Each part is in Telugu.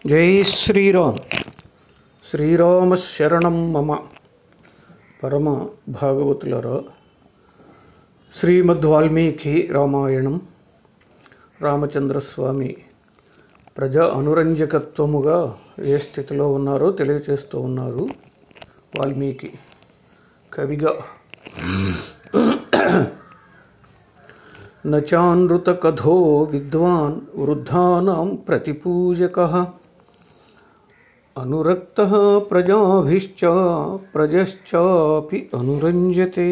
జై శ్రీరామ్ శ్రీరామ శరణం మమ పరమ భాగవతులరా శ్రీమద్ వాల్మీకి రామాయణం రామచంద్రస్వామి ప్రజా అనురంజకత్వముగా ఏ స్థితిలో ఉన్నారో తెలియచేస్తూ ఉన్నారు వాల్మీకి కవిగా నచానృతకథో విద్వాన్ వృద్ధానాం ప్రతిపూజక అనురక్త ప్రజాభిశ్చ ప్రజశ్చాపి అనురంజతే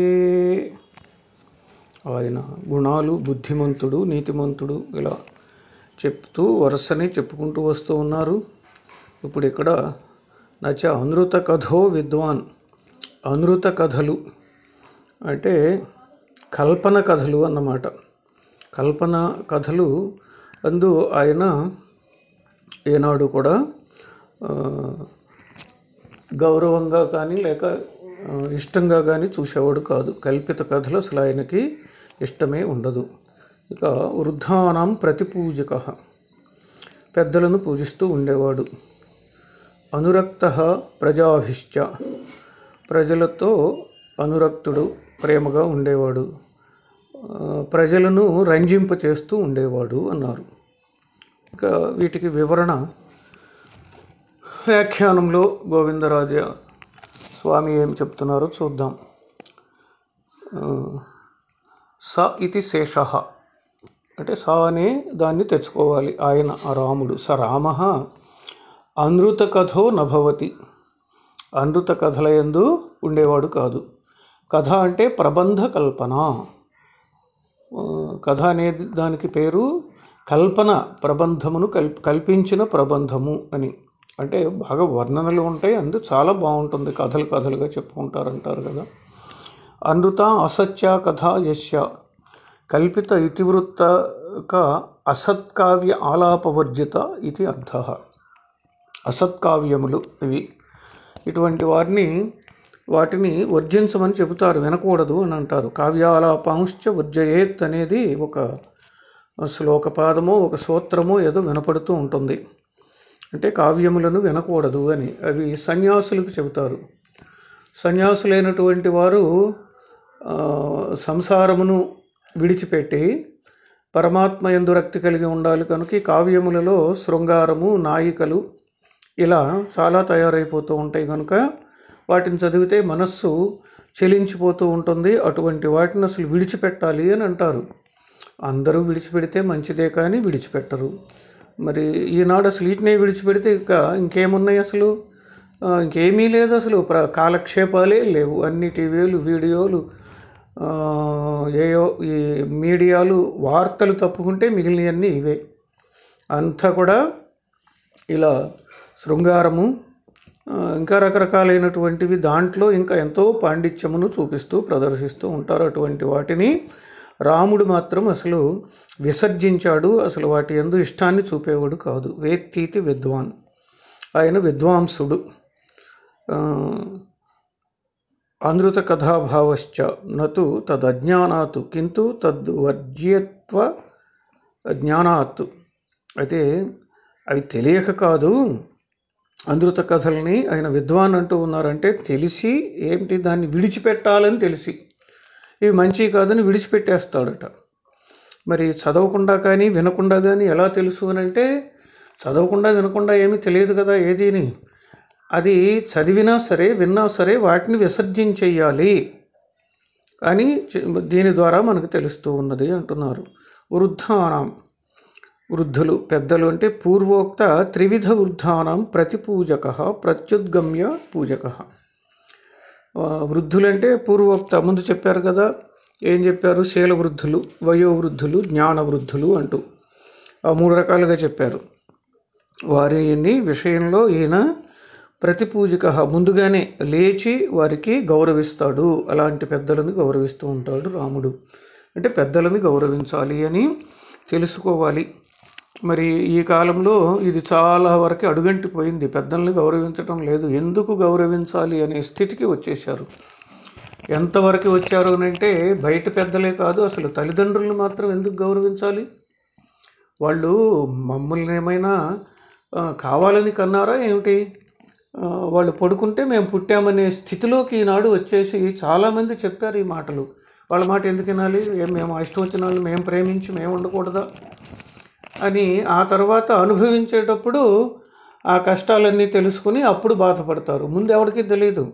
ఆయన గుణాలు బుద్ధిమంతుడు నీతిమంతుడు ఇలా చెప్తూ వరుసని చెప్పుకుంటూ వస్తూ ఉన్నారు ఇప్పుడు ఇక్కడ నచ అనృత కథో విద్వాన్ అనృత కథలు అంటే కల్పన కథలు అన్నమాట కల్పన కథలు అందు ఆయన ఏనాడు కూడా ఆ, గౌరవంగా కానీ లేక ఆ, ఇష్టంగా కానీ చూసేవాడు కాదు కల్పిత కథలు అసలు ఆయనకి ఇష్టమే ఉండదు ఇక వృద్ధానం ప్రతిపూజక పెద్దలను పూజిస్తూ ఉండేవాడు అనురక్త ప్రజాభిశ్చ ప్రజలతో అనురక్తుడు ప్రేమగా ఉండేవాడు ఆ, ప్రజలను రంజింప చేస్తూ ఉండేవాడు అన్నారు ఇక వీటికి వివరణ వ్యాఖ్యానంలో గోవిందరాజ స్వామి ఏం చెప్తున్నారో చూద్దాం ఆ, స ఇది శేష అంటే స అనే దాన్ని తెచ్చుకోవాలి ఆయన ఆ రాముడు స రామ అనృత కథో నభవతి అనృత కథల యందు ఉండేవాడు కాదు కథ అంటే ప్రబంధ కల్పన ఆ, కథ అనేది దానికి పేరు కల్పన ప్రబంధమును కల్ కల్పించిన ప్రబంధము అని అంటే బాగా వర్ణనలు ఉంటాయి అందు చాలా బాగుంటుంది కథలు కథలుగా చెప్పుకుంటారంటారు కదా అనృత అసత్య కథ యస్య కల్పిత ఇతివృత్తక అసత్కావ్య ఆలాపవర్జిత ఇది అర్థ అసత్కావ్యములు ఇవి ఇటువంటి వారిని వాటిని వర్జించమని చెబుతారు వినకూడదు అని అంటారు కావ్యాలాపాంశ్చ వర్జయేత్ అనేది ఒక శ్లోకపాదమో ఒక సూత్రమో ఏదో వినపడుతూ ఉంటుంది అంటే కావ్యములను వినకూడదు అని అవి సన్యాసులకు చెబుతారు సన్యాసులైనటువంటి వారు ఆ, సంసారమును విడిచిపెట్టి పరమాత్మ ఎందు రక్తి కలిగి ఉండాలి కనుక ఈ కావ్యములలో శృంగారము నాయికలు ఇలా చాలా తయారైపోతూ ఉంటాయి కనుక వాటిని చదివితే మనస్సు చెలించిపోతూ ఉంటుంది అటువంటి వాటిని అసలు విడిచిపెట్టాలి అని అంటారు అందరూ విడిచిపెడితే మంచిదే కానీ విడిచిపెట్టరు మరి ఈనాడు అసలు వీటినే విడిచిపెడితే ఇక ఇంకేమున్నాయి అసలు ఆ, ఇంకేమీ లేదు అసలు ప్ర కాలక్షేపాలే లేవు అన్ని టీవీలు వీడియోలు ఆ, ఏయో ఈ మీడియాలు వార్తలు తప్పుకుంటే మిగిలినవన్నీ ఇవే అంతా కూడా ఇలా శృంగారము ఆ, ఇంకా రకరకాలైనటువంటివి దాంట్లో ఇంకా ఎంతో పాండిత్యమును చూపిస్తూ ప్రదర్శిస్తూ ఉంటారు అటువంటి వాటిని రాముడు మాత్రం అసలు విసర్జించాడు అసలు వాటి ఎందు ఇష్టాన్ని చూపేవాడు కాదు వేత్తీతి విద్వాన్ ఆయన విద్వాంసుడు ఆ, అనృత కథాభావశ్చ నతు తదజ్ఞానాత్ కింటు తద్వర్జ్యత్వ జ్ఞానాత్ అయితే అవి తెలియక కాదు అనృత కథల్ని ఆయన విద్వాన్ అంటూ ఉన్నారంటే తెలిసి ఏమిటి దాన్ని విడిచిపెట్టాలని తెలిసి ఇవి మంచి కాదని విడిచిపెట్టేస్తాడట మరి చదవకుండా కానీ వినకుండా కానీ ఎలా తెలుసు అని అంటే చదవకుండా వినకుండా ఏమీ తెలియదు కదా ఏదీని అది చదివినా సరే విన్నా సరే వాటిని విసర్జించేయాలి అని చె- దీని ద్వారా మనకు తెలుస్తూ ఉన్నది అంటున్నారు వృద్ధానం వృద్ధులు పెద్దలు అంటే పూర్వోక్త త్రివిధ వృద్ధానం ప్రతిపూజక ప్రత్యుద్గమ్య పూజక వృద్ధులంటే పూర్వోక్త ముందు చెప్పారు కదా ఏం చెప్పారు శీల వృద్ధులు వయోవృద్ధులు జ్ఞాన వృద్ధులు అంటూ ఆ మూడు రకాలుగా చెప్పారు వారిని విషయంలో ఈయన ప్రతిపూజిక ముందుగానే లేచి వారికి గౌరవిస్తాడు అలాంటి పెద్దలను గౌరవిస్తూ ఉంటాడు రాముడు అంటే పెద్దలను గౌరవించాలి అని తెలుసుకోవాలి మరి ఈ కాలంలో ఇది చాలా వరకు అడుగంటిపోయింది పెద్దల్ని గౌరవించడం లేదు ఎందుకు గౌరవించాలి అనే స్థితికి వచ్చేసారు ఎంతవరకు వచ్చారు అని అంటే బయట పెద్దలే కాదు అసలు తల్లిదండ్రులను మాత్రం ఎందుకు గౌరవించాలి వాళ్ళు మమ్మల్ని ఏమైనా ఆ, కావాలని కన్నారా ఏమిటి ఆ, వాళ్ళు పడుకుంటే మేము పుట్టామనే స్థితిలోకి ఈనాడు వచ్చేసి చాలామంది చెప్పారు ఈ మాటలు వాళ్ళ మాట ఎందుకు వినాలి ఏం మేము ఇష్టం వచ్చిన వాళ్ళు మేము ప్రేమించి మేము ఉండకూడదా అని ఆ తర్వాత అనుభవించేటప్పుడు ఆ కష్టాలన్నీ తెలుసుకుని అప్పుడు బాధపడతారు ముందు ఎవరికి తెలియదు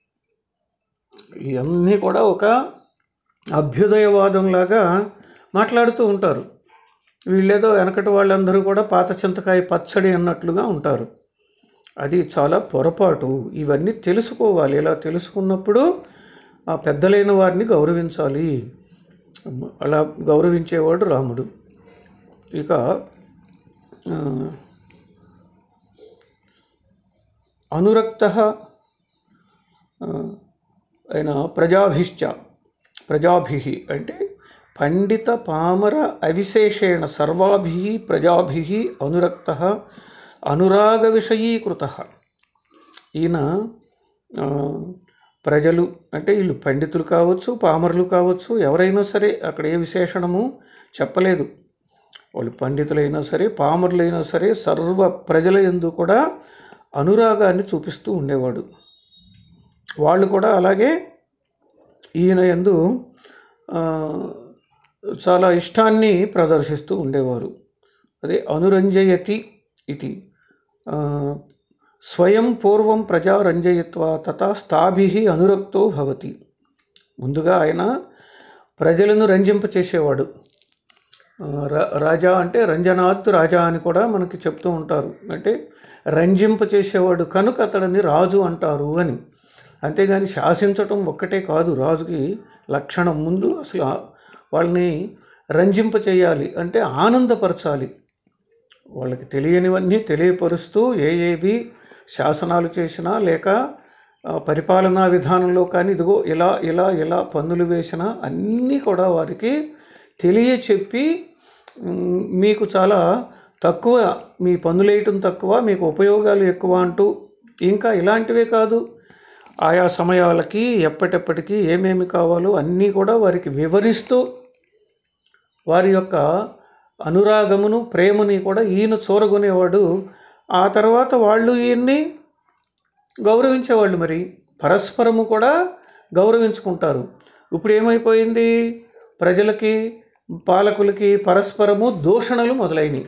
ఇవన్నీ కూడా ఒక అభ్యుదయవాదంలాగా మాట్లాడుతూ ఉంటారు వీళ్ళేదో వెనకటి వాళ్ళందరూ కూడా పాత చింతకాయ పచ్చడి అన్నట్లుగా ఉంటారు అది చాలా పొరపాటు ఇవన్నీ తెలుసుకోవాలి ఇలా తెలుసుకున్నప్పుడు ఆ పెద్దలైన వారిని గౌరవించాలి అలా గౌరవించేవాడు రాముడు ఇక ఆ, అనురక్త ఆయన ప్రజాభిశ్చ ప్రజాభి అంటే పండిత పామర అవిశేషేణ సర్వాభి ప్రజాభి అనురక్త అనురాగ విషయీకృత ఈయన ఆ, ప్రజలు అంటే వీళ్ళు పండితులు కావచ్చు పామరులు కావచ్చు ఎవరైనా సరే అక్కడ ఏ విశేషణము చెప్పలేదు వాళ్ళు పండితులైనా సరే పామరులైనా సరే సర్వ ప్రజల ఎందు కూడా అనురాగాన్ని చూపిస్తూ ఉండేవాడు వాళ్ళు కూడా అలాగే ఈయన ఎందు ఆ, చాలా ఇష్టాన్ని ప్రదర్శిస్తూ ఉండేవారు అదే అనురంజయతి ఇది ఆ, స్వయం పూర్వం ప్రజా రంజయత్వ తథా స్థాభి అనురక్తో భవతి ముందుగా ఆయన ప్రజలను రంజింపచేసేవాడు ఆ, రా- రాజా అంటే రంజనాత్ రాజా అని కూడా మనకి చెప్తూ ఉంటారు అంటే రంజింప చేసేవాడు కనుక అతడిని రాజు అంటారు అని అంతేగాని శాసించటం ఒక్కటే కాదు రాజుకి లక్షణం ముందు అసలు ఆ- వాళ్ళని రంజింప చేయాలి అంటే ఆనందపరచాలి వాళ్ళకి తెలియనివన్నీ తెలియపరుస్తూ ఏ ఏవి శాసనాలు చేసినా లేక ఆ, పరిపాలనా విధానంలో కానీ ఇదిగో ఇలా ఇలా ఇలా పన్నులు వేసినా అన్నీ కూడా వారికి తెలియచెప్పి ఉమ్, మీకు చాలా తక్కువ మీ పన్నులు వేయటం తక్కువ మీకు ఉపయోగాలు ఎక్కువ అంటూ ఇంకా ఇలాంటివే కాదు ఆయా సమయాలకి ఎప్పటెప్పటికీ ఏమేమి కావాలో అన్నీ కూడా వారికి వివరిస్తూ వారి యొక్క అనురాగమును ప్రేమని కూడా ఈయన చూరగొనేవాడు ఆ తర్వాత వాళ్ళు ఈయన్ని గౌరవించేవాళ్ళు మరి పరస్పరము కూడా గౌరవించుకుంటారు ఇప్పుడు ఏమైపోయింది ప్రజలకి పాలకులకి పరస్పరము దూషణలు మొదలైనవి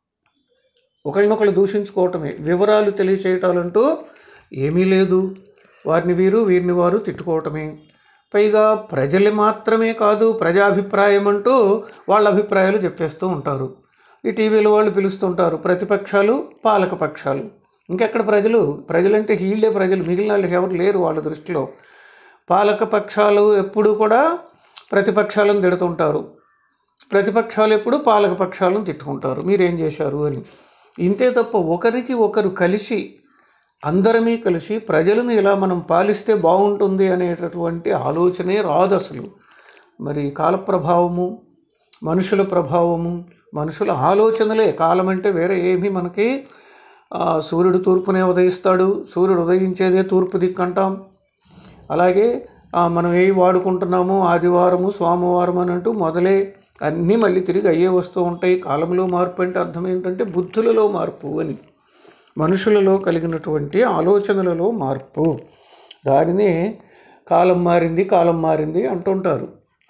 ఒకరినొకరు దూషించుకోవటమే వివరాలు తెలియచేయటాలంటూ ఏమీ లేదు వారిని వీరు వీరిని వారు తిట్టుకోవటమే పైగా ప్రజలు మాత్రమే కాదు ప్రజాభిప్రాయం అంటూ వాళ్ళ అభిప్రాయాలు చెప్పేస్తూ ఉంటారు ఈ టీవీలో వాళ్ళు పిలుస్తుంటారు ప్రతిపక్షాలు పాలక పక్షాలు ఇంకెక్కడ ప్రజలు ప్రజలంటే వీళ్ళే ప్రజలు మిగిలిన వాళ్ళకి ఎవరు లేరు వాళ్ళ దృష్టిలో పాలక పక్షాలు ఎప్పుడూ కూడా ప్రతిపక్షాలను తిడుతుంటారు ప్రతిపక్షాలు ఎప్పుడు పాలక పక్షాలను తిట్టుకుంటారు మీరేం చేశారు అని ఇంతే తప్ప ఒకరికి ఒకరు కలిసి అందరమీ కలిసి ప్రజలను ఇలా మనం పాలిస్తే బాగుంటుంది అనేటటువంటి ఆలోచనే రాదు అసలు మరి కాల ప్రభావము మనుషుల ప్రభావము మనుషుల ఆలోచనలే కాలం అంటే వేరే ఏమీ మనకి ఆ, సూర్యుడు తూర్పునే ఉదయిస్తాడు సూర్యుడు ఉదయించేదే తూర్పు దిక్కు అంటాం అలాగే ఆ, మనం ఏ వాడుకుంటున్నామో ఆదివారము సోమవారం అని అంటూ మొదలే అన్నీ మళ్ళీ తిరిగి అయ్యే వస్తూ ఉంటాయి కాలంలో మార్పు అంటే అర్థం ఏంటంటే బుద్ధులలో మార్పు అని మనుషులలో కలిగినటువంటి ఆలోచనలలో మార్పు దానినే కాలం మారింది కాలం మారింది అంటుంటారు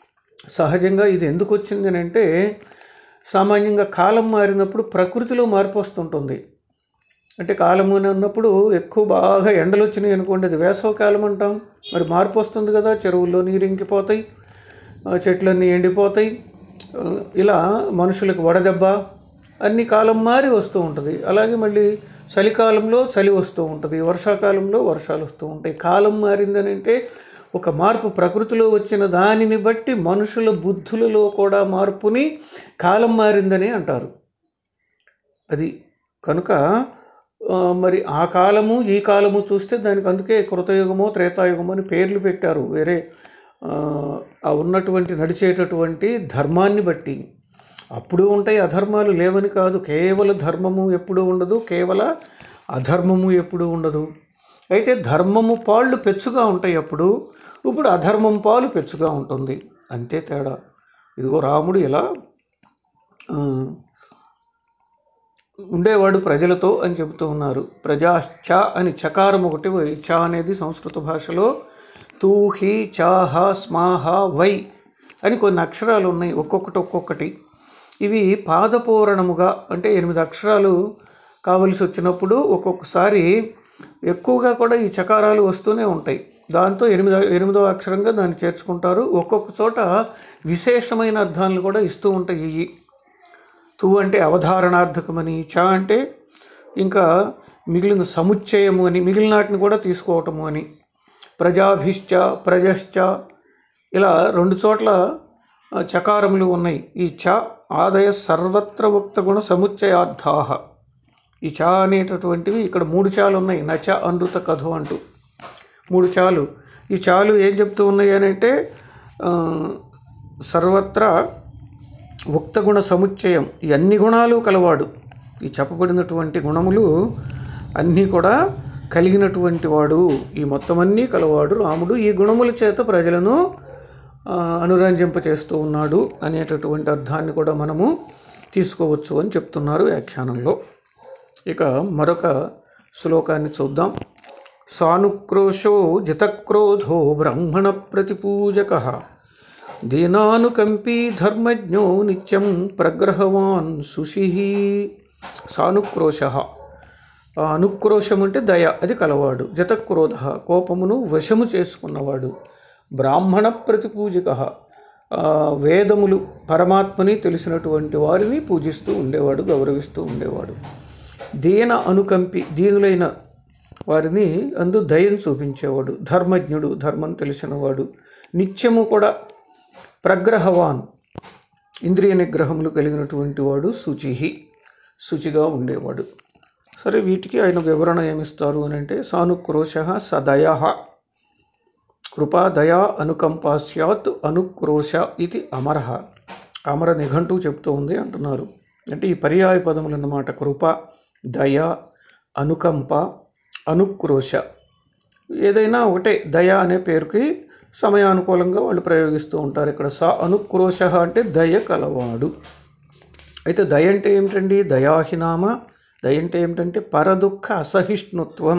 సహజంగా ఇది ఎందుకు వచ్చింది అని అంటే సామాన్యంగా కాలం మారినప్పుడు ప్రకృతిలో మార్పు వస్తుంటుంది అంటే కాలము అని అన్నప్పుడు ఎక్కువ బాగా ఎండలు వచ్చినాయి అనుకోండి అది వేసవ కాలం అంటాం మరి మార్పు వస్తుంది కదా చెరువుల్లో నీరు ఇంకిపోతాయి ఆ, చెట్లన్నీ ఎండిపోతాయి ఆ, ఇలా మనుషులకు వడదెబ్బ అన్ని కాలం మారి వస్తూ ఉంటుంది అలాగే మళ్ళీ చలికాలంలో చలి వస్తూ ఉంటుంది వర్షాకాలంలో వర్షాలు వస్తూ ఉంటాయి కాలం మారిందని అంటే ఒక మార్పు ప్రకృతిలో వచ్చిన దానిని బట్టి మనుషుల బుద్ధులలో కూడా మార్పుని కాలం మారిందని అంటారు అది కనుక ఆ, మరి ఆ కాలము ఈ కాలము చూస్తే దానికి అందుకే కృతయుగము త్రేతాయుగము అని పేర్లు పెట్టారు వేరే ఆ, ఆ ఉన్నటువంటి నడిచేటటువంటి ధర్మాన్ని బట్టి అప్పుడు ఉంటాయి అధర్మాలు లేవని కాదు కేవల ధర్మము ఎప్పుడు ఉండదు కేవల అధర్మము ఎప్పుడు ఉండదు అయితే ధర్మము పాళ్ళు పెచ్చుగా ఉంటాయి అప్పుడు ఇప్పుడు అధర్మం పాలు పెచ్చుగా ఉంటుంది అంతే తేడా ఇదిగో రాముడు ఇలా ఆ, ఉండేవాడు ప్రజలతో అని చెబుతూ ఉన్నారు ప్రజాశ్చ అని చకారం ఒకటి చ అనేది సంస్కృత భాషలో తూ హి చ హ స్మాహ వై అని కొన్ని అక్షరాలు ఉన్నాయి ఒక్కొక్కటి ఒక్కొక్కటి ఇవి పాదపూరణముగా అంటే ఎనిమిది అక్షరాలు కావలసి వచ్చినప్పుడు ఒక్కొక్కసారి ఎక్కువగా కూడా ఈ చకారాలు వస్తూనే ఉంటాయి దాంతో ఎనిమిదో ఎనిమిదో అక్షరంగా దాన్ని చేర్చుకుంటారు ఒక్కొక్క చోట విశేషమైన అర్థాలను కూడా ఇస్తూ ఉంటాయి ఇవి తు అంటే అవధారణార్థకమని చ అంటే ఇంకా మిగిలిన సముచ్చయము అని మిగిలిన వాటిని కూడా తీసుకోవటము అని ప్రజాభిశ్చ ప్రజశ్చ ఇలా రెండు చోట్ల ఆ, చకారములు ఉన్నాయి ఈ చ ఆదయ సర్వత్ర ఉక్త గుణ సముచ్చయార్థా ఈ చ అనేటటువంటివి ఇక్కడ మూడు చాలు ఉన్నాయి నచ అనృత కథో అంటూ మూడు చాలు ఈ చాలు ఏం చెప్తూ ఉన్నాయి అని అంటే ఆ, సర్వత్రా ఉక్తగుణ సముచ్చయం ఈ అన్ని గుణాలు కలవాడు ఈ చెప్పబడినటువంటి గుణములు అన్నీ కూడా కలిగినటువంటి వాడు ఈ మొత్తం అన్నీ కలవాడు రాముడు ఈ గుణముల చేత ప్రజలను ఆ, అనురంజింపచేస్తూ ఉన్నాడు అనేటటువంటి అర్థాన్ని కూడా మనము తీసుకోవచ్చు అని చెప్తున్నారు వ్యాఖ్యానంలో ఇక మరొక శ్లోకాన్ని చూద్దాం సానుక్రోశో జితక్రోధో బ్రాహ్మణ ప్రతిపూజక దీనానుకంపీ ధర్మజ్ఞో నిత్యం ప్రగ్రహవాన్ సుషి సానుక్రోశ ఆ అనుక్రోశం అంటే దయ అది కలవాడు జతక్రోధ కోపమును వశము చేసుకున్నవాడు బ్రాహ్మణ ప్రతిపూజక ఆ, వేదములు పరమాత్మని తెలిసినటువంటి వారిని పూజిస్తూ ఉండేవాడు గౌరవిస్తూ ఉండేవాడు దీన అనుకంపి దీనులైన వారిని అందు దయను చూపించేవాడు ధర్మజ్ఞుడు ధర్మం తెలిసినవాడు నిత్యము కూడా ప్రగ్రహవాన్ ఇంద్రియ నిగ్రహములు కలిగినటువంటి వాడు శుచి శుచిగా ఉండేవాడు సరే వీటికి ఆయన వివరణ ఏమిస్తారు అని అంటే సానుక్రోశ సదయ కృపా దయా అనుకంపా స్యాత్ అనుక్రోశ ఇది అమర అమర నిఘంటువు చెప్తూ ఉంది అంటున్నారు అంటే ఈ పర్యాయ పదములు అన్నమాట కృప దయ అనుకంప అనుక్రోశ ఏదైనా ఒకటే దయ అనే పేరుకి సమయానుకూలంగా వాళ్ళు ప్రయోగిస్తూ ఉంటారు ఇక్కడ స అనుక్రోశ అంటే దయ కలవాడు అయితే దయ అంటే ఏమిటండి దయాహినామ దయ అంటే ఏమిటంటే పరదుఃఖ అసహిష్ణుత్వం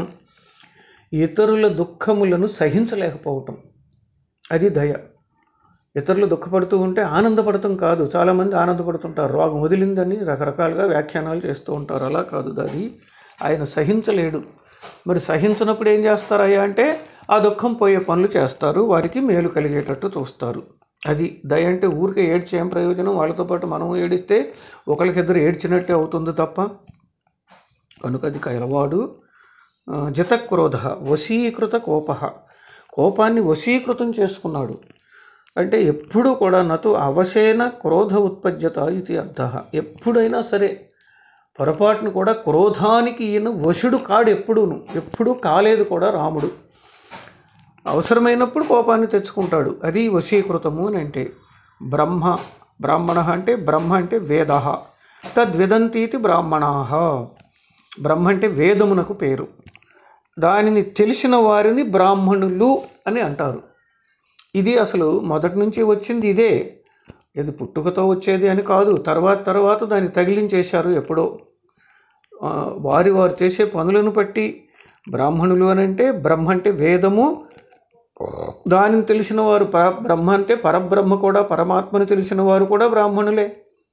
ఇతరుల దుఃఖములను సహించలేకపోవటం అది దయ ఇతరులు దుఃఖపడుతూ ఉంటే ఆనందపడటం కాదు చాలామంది ఆనందపడుతుంటారు రోగం వదిలిందని రకరకాలుగా వ్యాఖ్యానాలు చేస్తూ ఉంటారు అలా కాదు అది ఆయన సహించలేడు మరి సహించినప్పుడు ఏం చేస్తారయ్యా అంటే ఆ దుఃఖం పోయే పనులు చేస్తారు వారికి మేలు కలిగేటట్టు చూస్తారు అది దయ అంటే ఊరికే ఏడ్చే ఏం ప్రయోజనం వాళ్ళతో పాటు మనం ఏడిస్తే ఒకరికిద్దరు ఏడ్చినట్టే అవుతుంది తప్ప కనుక అది కలవాడు ఆ, జితక్రోధ వశీకృత కోప కోపాన్ని వశీకృతం చేసుకున్నాడు అంటే ఎప్పుడు కూడా నటు అవశేన క్రోధ ఉత్పద్యత ఇది అర్థ ఎప్పుడైనా సరే పొరపాటును కూడా క్రోధానికి ఈయన వశుడు కాడు ఎప్పుడూను ఎప్పుడూ కాలేదు కూడా రాముడు అవసరమైనప్పుడు కోపాన్ని తెచ్చుకుంటాడు అది వశీకృతము అని అంటే బ్రహ్మ బ్రాహ్మణ అంటే బ్రహ్మ అంటే వేద తద్విదంతీతి బ్రాహ్మణా బ్రహ్మ అంటే వేదమునకు పేరు దానిని తెలిసిన వారిని బ్రాహ్మణులు అని అంటారు ఇది అసలు మొదటి నుంచి వచ్చింది ఇదే ఇది పుట్టుకతో వచ్చేది అని కాదు తర్వాత తర్వాత దాన్ని తగిలించేశారు ఎప్పుడో ఆ, వారి వారు చేసే పనులను బట్టి బ్రాహ్మణులు అని అంటే బ్రహ్మ అంటే వేదము దానిని తెలిసిన వారు పర బ్రహ్మ అంటే పరబ్రహ్మ కూడా పరమాత్మను తెలిసిన వారు కూడా బ్రాహ్మణులే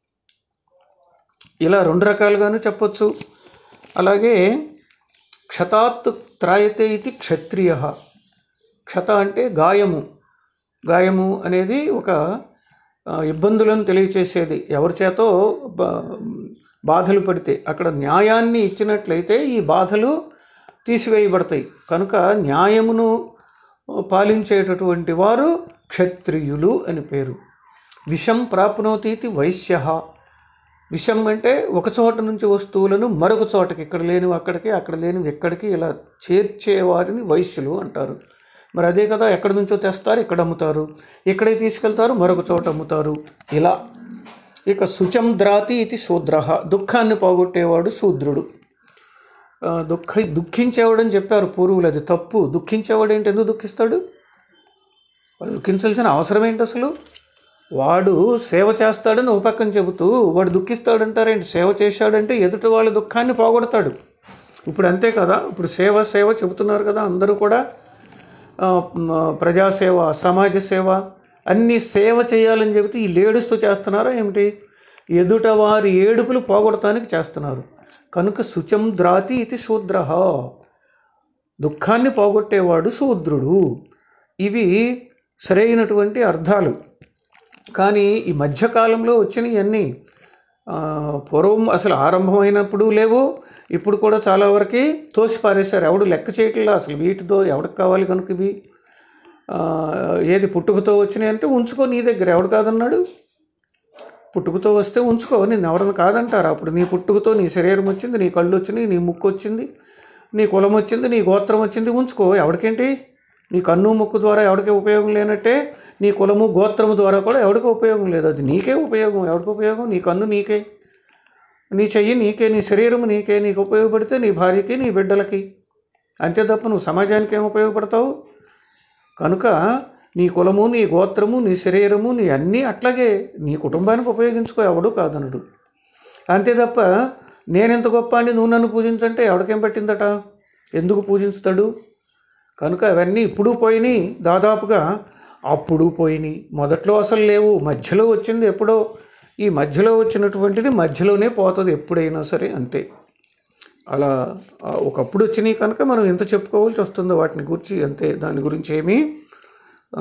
ఇలా రెండు రకాలుగాను చెప్పొచ్చు అలాగే క్షతాత్ త్రాయతే ఇది క్షత్రియ క్షత అంటే గాయము గాయము అనేది ఒక ఆ, ఇబ్బందులను తెలియచేసేది ఎవరి చేతో బా బాధలు పడితే అక్కడ న్యాయాన్ని ఇచ్చినట్లయితే ఈ బాధలు తీసివేయబడతాయి కనుక న్యాయమును పాలించేటటువంటి వారు క్షత్రియులు అని పేరు విషం ప్రాప్నోతీతి వైశ్య విషం అంటే ఒక చోట నుంచి వస్తువులను మరొక చోటకి ఇక్కడ లేనివి అక్కడికి అక్కడ లేనివి ఎక్కడికి ఇలా చేర్చే వారిని వైశ్యులు అంటారు మరి అదే కదా ఎక్కడి నుంచో తెస్తారు ఇక్కడ అమ్ముతారు ఇక్కడే తీసుకెళ్తారు మరొక చోట అమ్ముతారు ఇలా ఇక శుచం ద్రాతి ఇది శూద్ర దుఃఖాన్ని పోగొట్టేవాడు శూద్రుడు ఆ, దుఃఖ దుఃఖించేవాడని చెప్పారు పూర్వులు అది తప్పు దుఃఖించేవాడు ఏంటి ఎందుకు దుఃఖిస్తాడు వాడు దుఃఖించాల్సిన అవసరం ఏంటి అసలు వాడు సేవ చేస్తాడని ఒక పక్కన చెబుతూ వాడు దుఃఖిస్తాడంటారేంటి సేవ చేశాడంటే ఎదుటి వాళ్ళ దుఃఖాన్ని పోగొడతాడు ఇప్పుడు అంతే కదా ఇప్పుడు సేవ సేవ చెబుతున్నారు కదా అందరూ కూడా ఆ, మ, ప్రజాసేవ సమాజ సేవ అన్ని సేవ చేయాలని చెబితే ఈ ఏడుస్తూ చేస్తున్నారా ఏమిటి ఎదుట వారి ఏడుపులు పోగొడటానికి చేస్తున్నారు కనుక శుచం ద్రాతి ఇది శూద్ర దుఃఖాన్ని పోగొట్టేవాడు శూద్రుడు ఇవి సరైనటువంటి అర్థాలు కానీ ఈ మధ్యకాలంలో వచ్చినవన్నీ ఆ, పూర్వం అసలు ఆరంభమైనప్పుడు లేవు ఇప్పుడు కూడా చాలా వరకు తోసి పారేశారు ఎవడు లెక్క చేయట్లేదు అసలు వీటితో ఎవడికి కావాలి కనుక ఇవి ఆ, ఏది పుట్టుకతో వచ్చినాయి అంటే ఉంచుకో నీ దగ్గర ఎవడు కాదన్నాడు పుట్టుకతో వస్తే ఉంచుకో నేను ఎవరిని కాదంటారు అప్పుడు నీ పుట్టుకతో నీ శరీరం వచ్చింది నీ కళ్ళు వచ్చినాయి నీ ముక్కు వచ్చింది నీ కులం వచ్చింది నీ గోత్రం వచ్చింది ఉంచుకో ఎవరికేంటి నీ కన్ను ముక్కు ద్వారా ఎవరికి ఉపయోగం లేనట్టే నీ కులము గోత్రము ద్వారా కూడా ఎవరికి ఉపయోగం లేదు అది నీకే ఉపయోగం ఎవరికి ఉపయోగం నీ కన్ను నీకే నీ చెయ్యి నీకే నీ శరీరం నీకే నీకు ఉపయోగపడితే నీ భార్యకి నీ బిడ్డలకి అంతే తప్ప నువ్వు సమాజానికి ఏం ఉపయోగపడతావు కనుక నీ కులము నీ గోత్రము నీ శరీరము నీ అన్నీ అట్లాగే నీ కుటుంబానికి ఉపయోగించుకో ఎవడు కాదనుడు అంతే తప్ప నేనెంత గొప్ప అని నువ్వు నన్ను పూజించంటే ఎవడికేం పట్టిందట ఎందుకు పూజిస్తాడు కనుక అవన్నీ ఇప్పుడు పోయినాయి దాదాపుగా అప్పుడు పోయినాయి మొదట్లో అసలు లేవు మధ్యలో వచ్చింది ఎప్పుడో ఈ మధ్యలో వచ్చినటువంటిది మధ్యలోనే పోతుంది ఎప్పుడైనా సరే అంతే అలా ఆ, ఒకప్పుడు వచ్చినాయి కనుక మనం ఎంత చెప్పుకోవాల్సి వస్తుందో వాటిని గురించి అంతే దాని గురించి ఏమీ ఆ,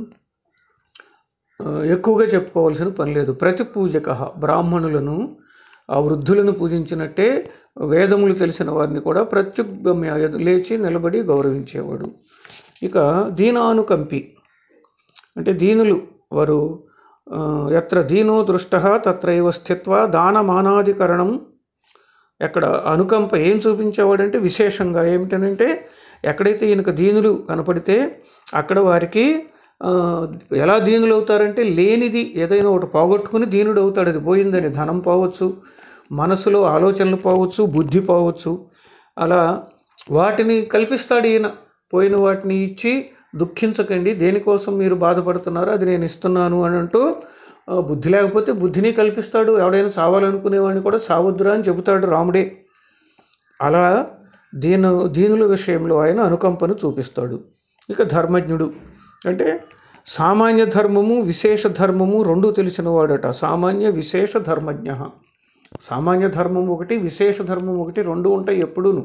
ఆ, ఎక్కువగా చెప్పుకోవాల్సిన పని లేదు ప్రతి పూజక బ్రాహ్మణులను ఆ వృద్ధులను పూజించినట్టే వేదములు తెలిసిన వారిని కూడా ప్రత్యుగమ్య లేచి నిలబడి గౌరవించేవాడు ఇక దీనానుకంపి అంటే దీనులు వారు ఆ, ఎత్ర దీనో దృష్ట తత్రైవ స్థిత్వ దానమానాధికరణం ఎక్కడ అనుకంప ఏం చూపించేవాడంటే విశేషంగా ఏమిటనంటే ఎక్కడైతే ఈయనకు దీనులు కనపడితే అక్కడ వారికి ఆ, ఎలా దీనులు అవుతారంటే లేనిది ఏదైనా ఒకటి పోగొట్టుకుని దీనుడు అవుతాడు అది పోయిందని ధనం పోవచ్చు మనసులో ఆలోచనలు పోవచ్చు బుద్ధి పోవచ్చు అలా వాటిని కల్పిస్తాడు ఈయన పోయిన వాటిని ఇచ్చి దుఃఖించకండి దేనికోసం మీరు బాధపడుతున్నారో అది నేను ఇస్తున్నాను అని అంటూ ఆ, బుద్ధి లేకపోతే బుద్ధిని కల్పిస్తాడు ఎవడైనా చావాలనుకునేవాడిని కూడా సావద్దురా అని చెబుతాడు రాముడే అలా దీను దీనుల విషయంలో ఆయన అనుకంపను చూపిస్తాడు ఇక ధర్మజ్ఞుడు అంటే సామాన్య ధర్మము విశేష ధర్మము రెండు తెలిసిన వాడట సామాన్య విశేష ధర్మజ్ఞ సామాన్య ధర్మం ఒకటి విశేష ధర్మం ఒకటి రెండు ఉంటాయి ఎప్పుడూను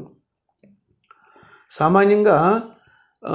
సామాన్యంగా ఆ,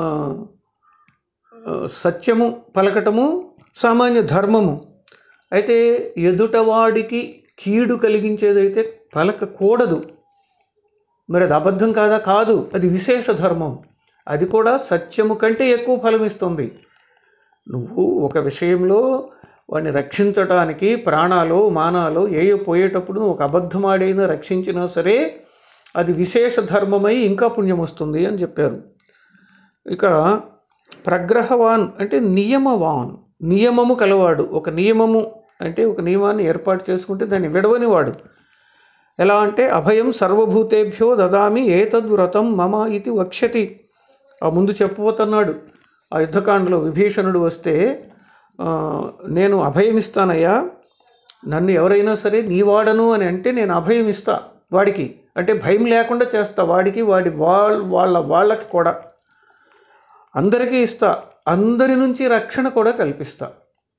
ఆ, సత్యము పలకటము సామాన్య ధర్మము అయితే ఎదుటవాడికి కీడు కలిగించేదైతే పలకకూడదు మరి అది అబద్ధం కాదా కాదు అది విశేష ధర్మం అది కూడా సత్యము కంటే ఎక్కువ ఫలం ఇస్తుంది నువ్వు ఒక విషయంలో వాడిని రక్షించటానికి ప్రాణాలు మానాలు ఏయో పోయేటప్పుడు నువ్వు ఒక అబద్ధమాడైనా రక్షించినా సరే అది విశేష ధర్మమై ఇంకా పుణ్యం వస్తుంది అని చెప్పారు ఇక ప్రగ్రహవాన్ అంటే నియమవాన్ నియమము కలవాడు ఒక నియమము అంటే ఒక నియమాన్ని ఏర్పాటు చేసుకుంటే దాన్ని విడవని వాడు ఎలా అంటే అభయం సర్వభూతేభ్యో దదామి ఏతద్వ్రతం మమ ఇది వక్ష్యతి ఆ ముందు చెప్పబోతున్నాడు ఆ యుద్ధకాండలో విభీషణుడు వస్తే ఆ, నేను అభయం ఇస్తానయ్యా నన్ను ఎవరైనా సరే నీ వాడను అని అంటే నేను అభయం ఇస్తా వాడికి అంటే భయం లేకుండా చేస్తా వాడికి వాడి వాళ్ళ వాళ్ళ వాళ్ళకి కూడా అందరికీ ఇస్తా అందరి నుంచి రక్షణ కూడా కల్పిస్తా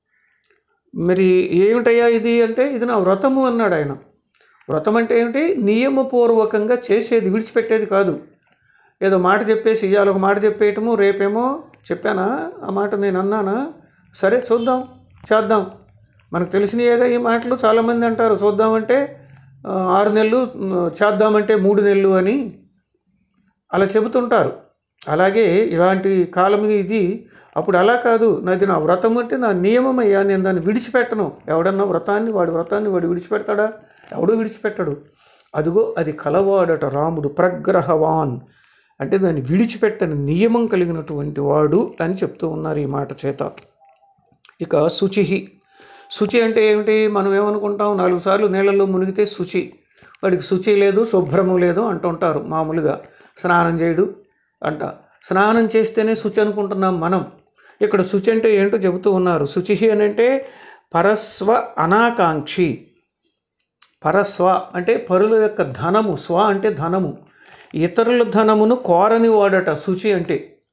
మరి ఏమిటయ్యా ఇది అంటే ఇది నా వ్రతము అన్నాడు ఆయన వ్రతం అంటే ఏమిటి నియమపూర్వకంగా చేసేది విడిచిపెట్టేది కాదు ఏదో మాట చెప్పేసి ఇవాళ ఒక మాట చెప్పేయటము రేపేమో చెప్పానా ఆ మాట నేను అన్నానా సరే చూద్దాం చేద్దాం మనకు తెలిసినయేగా ఈ మాటలు చాలామంది అంటారు చూద్దామంటే ఆ, ఆరు నెలలు ఉమ్, చేద్దామంటే మూడు నెలలు అని అలా చెబుతుంటారు అలాగే ఇలాంటి కాలం ఇది అప్పుడు అలా కాదు నాది నా వ్రతం అంటే నా నియమం అయ్యా నేను దాన్ని విడిచిపెట్టను ఎవడన్నా వ్రతాన్ని వాడి వ్రతాన్ని వాడు విడిచిపెడతాడా ఎవడు విడిచిపెట్టడు అదిగో అది కలవాడట రాముడు ప్రగ్రహవాన్ అంటే దాన్ని విడిచిపెట్టని నియమం కలిగినటువంటి వాడు అని చెప్తూ ఉన్నారు ఈ మాట చేత ఇక శుచిహి శుచి అంటే ఏమిటి మనం ఏమనుకుంటాం నాలుగు సార్లు నీళ్ళల్లో మునిగితే శుచి వాడికి శుచి లేదు శుభ్రము లేదు అంటుంటారు మామూలుగా స్నానం చేయడు అంట స్నానం చేస్తేనే శుచి అనుకుంటున్నాం మనం ఇక్కడ శుచి అంటే ఏంటో చెబుతూ ఉన్నారు శుచిహి అని అంటే పరస్వ అనాకాంక్షి పరస్వ అంటే పరుల యొక్క ధనము స్వ అంటే ధనము ఇతరుల ధనమును కోరని వాడట శుచి అంటే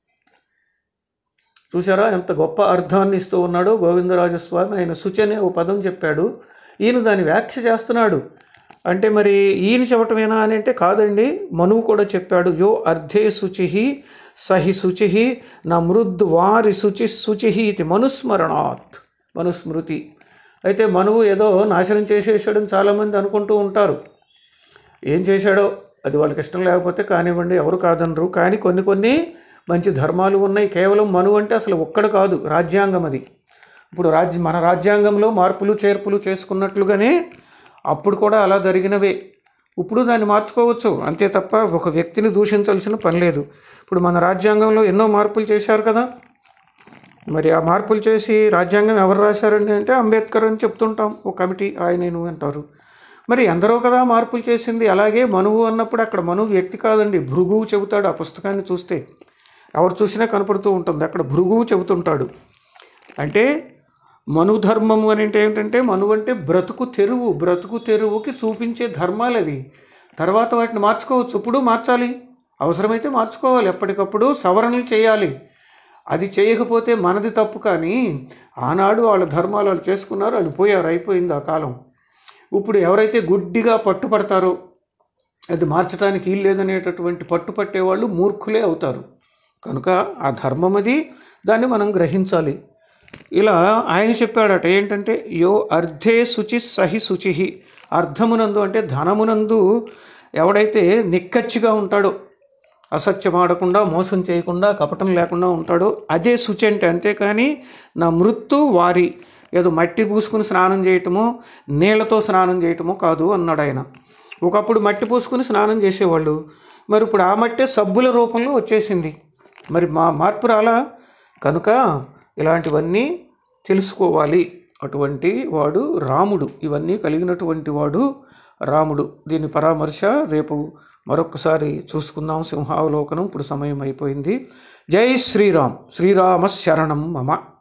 చూసారా ఎంత గొప్ప అర్థాన్ని ఇస్తూ ఉన్నాడో గోవిందరాజస్వామి ఆయన శుచి అనే ఓ పదం చెప్పాడు ఈయన దాన్ని వ్యాఖ్య చేస్తున్నాడు అంటే మరి ఈయన చెప్పటమేనా అని అంటే కాదండి మనువు కూడా చెప్పాడు యో అర్ధే శుచి సహి శుచి నా మృద్ వారి శుచి శుచి ఇది మనుస్మరణాత్ మనుస్మృతి అయితే మనువు ఏదో నాశనం చేసేసాడని చాలామంది అనుకుంటూ ఉంటారు ఏం చేశాడో అది వాళ్ళకి ఇష్టం లేకపోతే కానివ్వండి ఎవరు కాదనరు కానీ కొన్ని కొన్ని మంచి ధర్మాలు ఉన్నాయి కేవలం మను అంటే అసలు ఒక్కడు కాదు రాజ్యాంగం అది ఇప్పుడు రాజ్య మన రాజ్యాంగంలో మార్పులు చేర్పులు చేసుకున్నట్లుగానే అప్పుడు కూడా అలా జరిగినవే ఇప్పుడు దాన్ని మార్చుకోవచ్చు అంతే తప్ప ఒక వ్యక్తిని దూషించాల్సిన పని లేదు ఇప్పుడు మన రాజ్యాంగంలో ఎన్నో మార్పులు చేశారు కదా మరి ఆ మార్పులు చేసి రాజ్యాంగం ఎవరు రాశారండి అంటే అంబేద్కర్ అని చెప్తుంటాం ఒక కమిటీ ఆయన అంటారు మరి ఎందరో కదా మార్పులు చేసింది అలాగే మనువు అన్నప్పుడు అక్కడ మనువు వ్యక్తి కాదండి భృగువు చెబుతాడు ఆ పుస్తకాన్ని చూస్తే ఎవరు చూసినా కనపడుతూ ఉంటుంది అక్కడ భృగువు చెబుతుంటాడు అంటే మనుధర్మము అని అంటే ఏంటంటే మనువు అంటే బ్రతుకు తెరువు బ్రతుకు తెరువుకి చూపించే ధర్మాలు అవి తర్వాత వాటిని మార్చుకోవచ్చు ఇప్పుడు మార్చాలి అవసరమైతే మార్చుకోవాలి ఎప్పటికప్పుడు సవరణలు చేయాలి అది చేయకపోతే మనది తప్పు కానీ ఆనాడు వాళ్ళ ధర్మాలు వాళ్ళు చేసుకున్నారు వాళ్ళు పోయారు అయిపోయింది ఆ కాలం ఇప్పుడు ఎవరైతే గుడ్డిగా పట్టుపడతారో అది మార్చడానికి వీలు లేదనేటటువంటి పట్టుపట్టేవాళ్ళు మూర్ఖులే అవుతారు కనుక ఆ ధర్మం అది దాన్ని మనం గ్రహించాలి ఇలా ఆయన చెప్పాడట ఏంటంటే యో అర్ధే శుచి సహి శుచి అర్ధమునందు అంటే ధనమునందు ఎవడైతే నిక్కచ్చిగా ఉంటాడో అసత్యం ఆడకుండా మోసం చేయకుండా కపటం లేకుండా ఉంటాడో అదే శుచి అంటే అంతేకాని నా మృత్తు వారి ఏదో మట్టి పూసుకుని స్నానం చేయటమో నీళ్ళతో స్నానం చేయటమో కాదు అన్నాడు ఆయన ఒకప్పుడు మట్టి పూసుకుని స్నానం చేసేవాళ్ళు మరి ఇప్పుడు ఆ మట్టే సబ్బుల రూపంలో వచ్చేసింది మరి మా మార్పు రాలా కనుక ఇలాంటివన్నీ తెలుసుకోవాలి అటువంటి వాడు రాముడు ఇవన్నీ కలిగినటువంటి వాడు రాముడు దీని పరామర్శ రేపు మరొకసారి చూసుకుందాం సింహావలోకనం ఇప్పుడు సమయం అయిపోయింది జై శ్రీరామ్ శ్రీరామ శరణం మమ